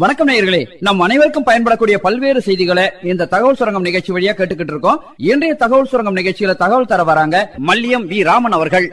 வணக்கம் நேயர்களே நம் அனைவருக்கும் பயன்படக்கூடிய பல்வேறு செய்திகளை இந்த தகவல் சுரங்கம் நிகழ்ச்சி வழியா கேட்டுக்கிட்டு இருக்கோம் இன்றைய தகவல் சுரங்கம் நிகழ்ச்சியில தகவல் தர வராங்க மல்லியம் வி ராமன் அவர்கள்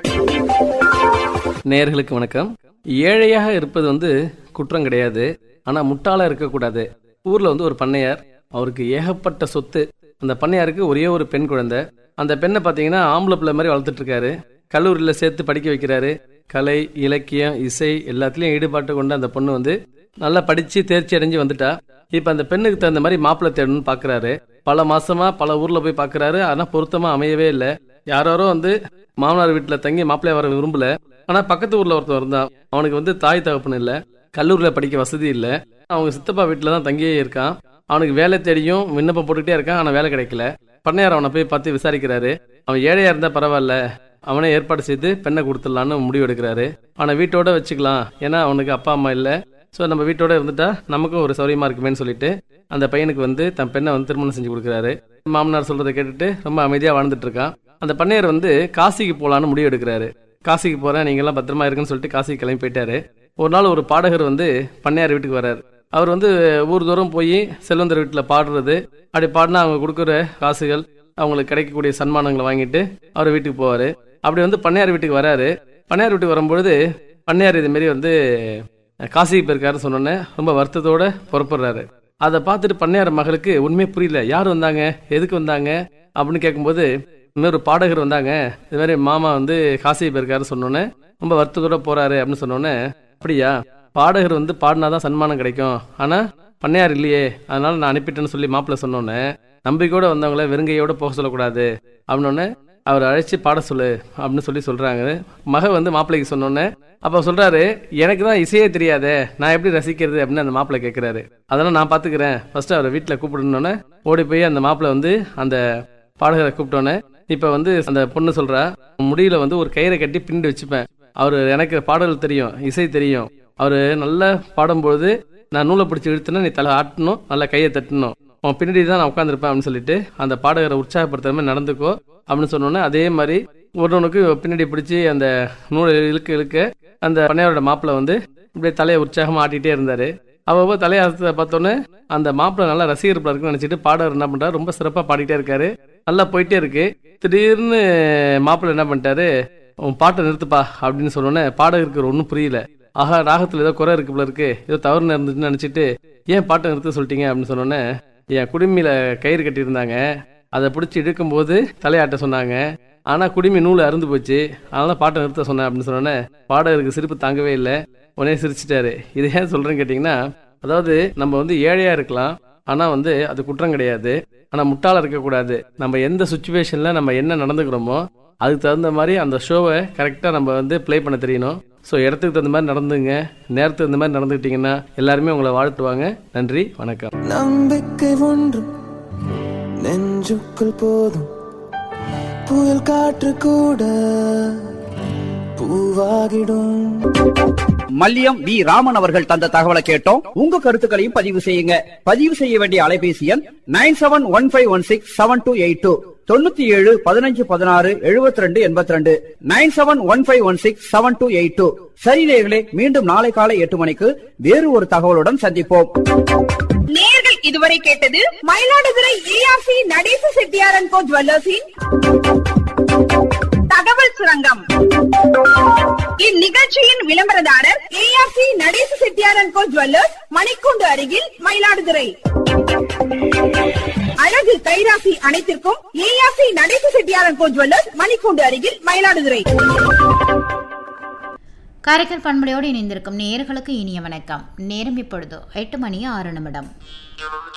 நேயர்களுக்கு வணக்கம் ஏழையாக இருப்பது வந்து குற்றம் கிடையாது ஆனா முட்டாளா இருக்கக்கூடாது ஊர்ல வந்து ஒரு பண்ணையார் அவருக்கு ஏகப்பட்ட சொத்து அந்த பண்ணையாருக்கு ஒரே ஒரு பெண் குழந்தை அந்த பெண்ணை பாத்தீங்கன்னா ஆம்பளை பிள்ளை மாதிரி வளர்த்துட்டு இருக்காரு கல்லூரியில சேர்த்து படிக்க வைக்கிறாரு கலை இலக்கியம் இசை எல்லாத்துலயும் ஈடுபாட்டு கொண்ட அந்த பொண்ணு வந்து நல்லா படிச்சு தேர்ச்சி அடைஞ்சு வந்துட்டா இப்ப அந்த பெண்ணுக்கு தகுந்த மாதிரி மாப்பிள்ளை தேடணும்னு பாக்குறாரு பல மாசமா பல ஊர்ல போய் பாக்குறாரு ஆனா பொருத்தமா அமையவே இல்லை யாரோ வந்து மாமனார் வீட்டுல தங்கி மாப்பிள்ளை வர விரும்பல ஆனா பக்கத்து ஊர்ல ஒருத்தன் இருந்தான் அவனுக்கு வந்து தாய் தகப்பன் இல்ல கல்லூரியில படிக்க வசதி இல்ல அவங்க சித்தப்பா வீட்டுல தான் தங்கியே இருக்கான் அவனுக்கு வேலை தேடியும் விண்ணப்பம் போட்டுக்கிட்டே இருக்கான் ஆனா வேலை கிடைக்கல பண்ணையார் அவனை போய் பார்த்து விசாரிக்கிறாரு அவன் ஏழையா இருந்தா பரவாயில்ல அவனே ஏற்பாடு செய்து பெண்ணை கொடுத்துடலான்னு முடிவு எடுக்கிறாரு அவனை வீட்டோட வச்சுக்கலாம் ஏன்னா அவனுக்கு அப்பா அம்மா இல்ல சோ நம்ம வீட்டோட இருந்துட்டா நமக்கும் ஒரு சௌரியமா இருக்குமேன்னு சொல்லிட்டு அந்த பையனுக்கு வந்து தன் பெண்ணை வந்து திருமணம் செஞ்சு கொடுக்குறாரு மாமனார் சொல்றதை கேட்டுட்டு ரொம்ப அமைதியா வாழ்ந்துட்டு இருக்கான் அந்த பண்ணையார் வந்து காசிக்கு போலான்னு முடிவு எடுக்கிறாரு காசிக்கு போறேன் நீங்க எல்லாம் பத்திரமா இருக்குன்னு சொல்லிட்டு காசிக்கு கிளம்பி போயிட்டாரு ஒரு நாள் ஒரு பாடகர் வந்து பண்ணையார் வீட்டுக்கு வர்றாரு அவர் வந்து ஊர் தூரம் போய் செல்வந்தர் வீட்டுல பாடுறது அப்படி பாடினா அவங்க கொடுக்குற காசுகள் அவங்களுக்கு கிடைக்கக்கூடிய சன்மானங்களை வாங்கிட்டு அவர் வீட்டுக்கு போவாரு அப்படி வந்து பண்ணையார் வீட்டுக்கு வராரு பண்ணையார் வீட்டுக்கு வரும்பொழுது பண்ணையார் இது மாதிரி வந்து காசிக்கு போயிருக்காருன்னு சொன்னோன்னே ரொம்ப வருத்தத்தோட புறப்படுறாரு அதை பார்த்துட்டு பண்ணையார் மகளுக்கு உண்மையே புரியல யார் வந்தாங்க எதுக்கு வந்தாங்க அப்படின்னு கேட்கும்போது இன்னொரு பாடகர் வந்தாங்க இது மாதிரி மாமா வந்து காசி போயிருக்காரு சொன்னோன்னே ரொம்ப வருத்தத்தோட போறாரு அப்படின்னு சொன்னோன்னே அப்படியா பாடகர் வந்து பாடினாதான் சன்மானம் கிடைக்கும் ஆனா பண்ணையார் இல்லையே அதனால நான் அனுப்பிட்டேன்னு சொல்லி மாப்பிள்ள சொன்னோன்னே நம்பிக்கையோட வந்தவங்கள வெறுங்கையோட போக சொல்லக்கூடாது அப்படின்னோடனே அவர் அழைச்சி பாட சொல்லு அப்படின்னு சொல்லி சொல்றாங்க மக வந்து மாப்பிள்ளைக்கு சொன்னோன்னே அப்ப சொல்றாரு எனக்கு தான் இசையே தெரியாதே நான் எப்படி ரசிக்கிறது அப்படின்னு அந்த மாப்பிள்ளை கேட்கிறாரு அதெல்லாம் நான் பாத்துக்கிறேன் ஃபர்ஸ்ட் அவரை வீட்டுல கூப்பிடணுன்னே ஓடி போய் அந்த மாப்பிள்ளை வந்து அந்த பாடகரை கூப்பிட்டோன்னே இப்ப வந்து அந்த பொண்ணு சொல்றா முடியில வந்து ஒரு கயிறை கட்டி பின்னி வச்சுப்பேன் அவரு எனக்கு பாடல் தெரியும் இசை தெரியும் அவரு நல்லா பாடும்பொழுது நான் நூலை பிடிச்சி இழுத்துனா நீ தலை ஆட்டணும் நல்லா கையை தட்டணும் உன் பின்னாடி தான் நான் உட்காந்துருப்பேன் அப்படின்னு சொல்லிட்டு அந்த பாடகரை உற்சாகப்படுத்துற மாதிரி நடந்துக்கோ அப்படின்னு சொன்னோன்னே அதே மாதிரி ஒருவனுக்கு பின்னாடி பிடிச்சி அந்த நூலை இழுக்க இழுக்க அந்த பண்ணையாரோட மாப்பிள்ளை வந்து இப்படியே தலையை உற்சாகமா ஆட்டிகிட்டே இருந்தாரு அவ்வளோ தலையாசத்தை பார்த்தோன்னே அந்த மாப்பிள்ளை நல்லா ரசிகர் இருக்குன்னு நினைச்சிட்டு பாடகர் என்ன பண்றாரு ரொம்ப சிறப்பா பாடிட்டே இருக்காரு நல்லா போயிட்டே இருக்கு திடீர்னு மாப்பிள்ளை என்ன பண்ணிட்டாரு உன் பாட்டை நிறுத்துப்பா அப்படின்னு சொன்னோன்னே பாடகருக்கு ஒன்றும் புரியல ஆஹா ராகத்துல ஏதோ குறை இருக்கு போல இருக்கு ஏதோ தவறு இருந்துச்சுன்னு நினைச்சிட்டு ஏன் பாட்டை நிறுத்த சொல்லிட்டீங்க அப்படின்னு சொன்னோன்னே என் குடுமியில கயிறு கட்டியிருந்தாங்க அதை பிடிச்சி இழுக்கும்போது தலையாட்ட சொன்னாங்க ஆனா குடுமி நூல் அருந்து போச்சு அதனால பாட்டை நிறுத்த சொன்னேன் அப்படின்னு சொன்னோன்னே பாடகருக்கு சிரிப்பு தாங்கவே இல்லை உடனே சிரிச்சிட்டாரு இது ஏன் சொல்றேன்னு கேட்டீங்கன்னா அதாவது நம்ம வந்து ஏழையா இருக்கலாம் ஆனா வந்து அது குற்றம் கிடையாது ஆனா முட்டாள இருக்கக்கூடாது நம்ம எந்த சுச்சுவேஷன்ல நம்ம என்ன நடந்துக்கிறோமோ அதுக்கு தகுந்த மாதிரி அந்த ஷோவை கரெக்டா நம்ம வந்து ப்ளே பண்ண தெரியணும் ஸோ இடத்துக்கு தகுந்த மாதிரி நடந்துங்க நேரத்துக்கு தகுந்த மாதிரி நடந்துக்கிட்டீங்கன்னா எல்லாருமே உங்களை வாழ்த்துவாங்க நன்றி வணக்கம் நம்பிக்கை ஒன்று நெஞ்சுக்குள் போதும் புயல் காற்று கூட பூவாகிடும் மல்லியம் வி ராமன் அவர்கள் தந்த தகவலை கேட்டோம் உங்க கருத்துக்களையும் பதிவு செய்யுங்க பதிவு செய்ய வேண்டிய அலைபேசி எண் nine seven one five one six seven two eight two தொண்ணூத்தி ஏழு பதினஞ்சு பதினாறு எழுபத்தி ரெண்டு எண்பத்தி ரெண்டு nine seven one five one six seven two eight two சரி நேயர்களே மீண்டும் நாளை காலை எட்டு மணிக்கு வேறு ஒரு தகவலுடன் சந்திப்போம் நேர்கள் இதுவரை கேட்டது மயிலாடுதுறை ஏஆர்சி நடேச செட்டியாரன் கோ ஜுவல்லர்ஸின் தகவல் சுரங்கம் இந்நிகழ்ச்சியின் விளம்பரதாரர் ஏஆர்சி நடேச செட்டியாரன் கோ ஜுவல்லர்ஸ் மணிக்கூண்டு அருகில் மயிலாடுதுறை அழகு கைராசி அனைத்திற்கும் ஏஆர்சி நடேச செட்டியாரன் கோ ஜுவல்லர்ஸ் மணிக்கூண்டு அருகில் மயிலாடுதுறை காரைக்கால் பண்பலையோடு இணைந்திருக்கும் நேயர்களுக்கு இனிய வணக்கம் நேரம் இப்பொழுது எட்டு மணி ஆறு நிமிடம்